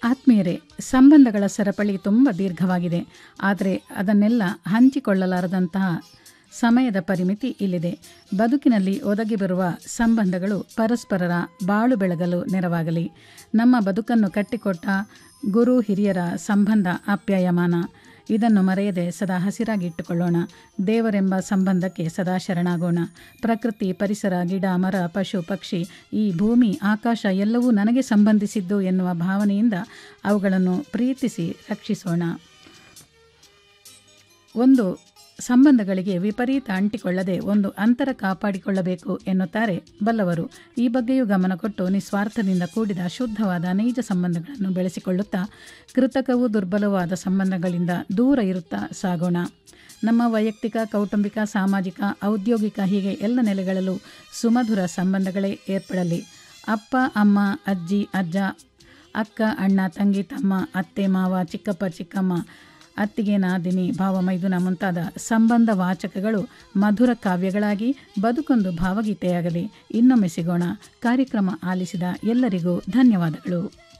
ಆತ್ಮೀಯರೇ ಸಂಬಂಧಗಳ ಸರಪಳಿ ತುಂಬ ದೀರ್ಘವಾಗಿದೆ ಆದರೆ ಅದನ್ನೆಲ್ಲ ಹಂಚಿಕೊಳ್ಳಲಾರದಂತಹ ಸಮಯದ ಪರಿಮಿತಿ ಇಲ್ಲಿದೆ ಬದುಕಿನಲ್ಲಿ ಒದಗಿ ಬರುವ ಸಂಬಂಧಗಳು ಪರಸ್ಪರರ ಬಾಳು ಬೆಳಗಲು ನೆರವಾಗಲಿ ನಮ್ಮ ಬದುಕನ್ನು ಕಟ್ಟಿಕೊಟ್ಟ ಗುರು ಹಿರಿಯರ ಸಂಬಂಧ ಆಪ್ಯಾಯಮಾನ ಇದನ್ನು ಮರೆಯದೆ ಸದಾ ಹಸಿರಾಗಿ ಇಟ್ಟುಕೊಳ್ಳೋಣ ದೇವರೆಂಬ ಸಂಬಂಧಕ್ಕೆ ಸದಾ ಶರಣಾಗೋಣ ಪ್ರಕೃತಿ ಪರಿಸರ ಗಿಡ ಮರ ಪಶು ಪಕ್ಷಿ ಈ ಭೂಮಿ ಆಕಾಶ ಎಲ್ಲವೂ ನನಗೆ ಸಂಬಂಧಿಸಿದ್ದು ಎನ್ನುವ ಭಾವನೆಯಿಂದ ಅವುಗಳನ್ನು ಪ್ರೀತಿಸಿ ರಕ್ಷಿಸೋಣ ಒಂದು ಸಂಬಂಧಗಳಿಗೆ ವಿಪರೀತ ಅಂಟಿಕೊಳ್ಳದೆ ಒಂದು ಅಂತರ ಕಾಪಾಡಿಕೊಳ್ಳಬೇಕು ಎನ್ನುತ್ತಾರೆ ಬಲ್ಲವರು ಈ ಬಗ್ಗೆಯೂ ಗಮನ ಕೊಟ್ಟು ನಿಸ್ವಾರ್ಥದಿಂದ ಕೂಡಿದ ಶುದ್ಧವಾದ ನೈಜ ಸಂಬಂಧಗಳನ್ನು ಬೆಳೆಸಿಕೊಳ್ಳುತ್ತಾ ಕೃತಕವೂ ದುರ್ಬಲವಾದ ಸಂಬಂಧಗಳಿಂದ ದೂರ ಇರುತ್ತಾ ಸಾಗೋಣ ನಮ್ಮ ವೈಯಕ್ತಿಕ ಕೌಟುಂಬಿಕ ಸಾಮಾಜಿಕ ಔದ್ಯೋಗಿಕ ಹೀಗೆ ಎಲ್ಲ ನೆಲೆಗಳಲ್ಲೂ ಸುಮಧುರ ಸಂಬಂಧಗಳೇ ಏರ್ಪಡಲಿ ಅಪ್ಪ ಅಮ್ಮ ಅಜ್ಜಿ ಅಜ್ಜ ಅಕ್ಕ ಅಣ್ಣ ತಂಗಿ ತಮ್ಮ ಅತ್ತೆ ಮಾವ ಚಿಕ್ಕಪ್ಪ ಚಿಕ್ಕಮ್ಮ ಅತ್ತಿಗೆ ನಾದಿನಿ ಭಾವ ಮೈದುನ ಮುಂತಾದ ಸಂಬಂಧ ವಾಚಕಗಳು ಮಧುರ ಕಾವ್ಯಗಳಾಗಿ ಬದುಕೊಂದು ಭಾವಗೀತೆಯಾಗಲಿ ಇನ್ನೊಮ್ಮೆ ಸಿಗೋಣ ಕಾರ್ಯಕ್ರಮ ಆಲಿಸಿದ ಎಲ್ಲರಿಗೂ ಧನ್ಯವಾದಗಳು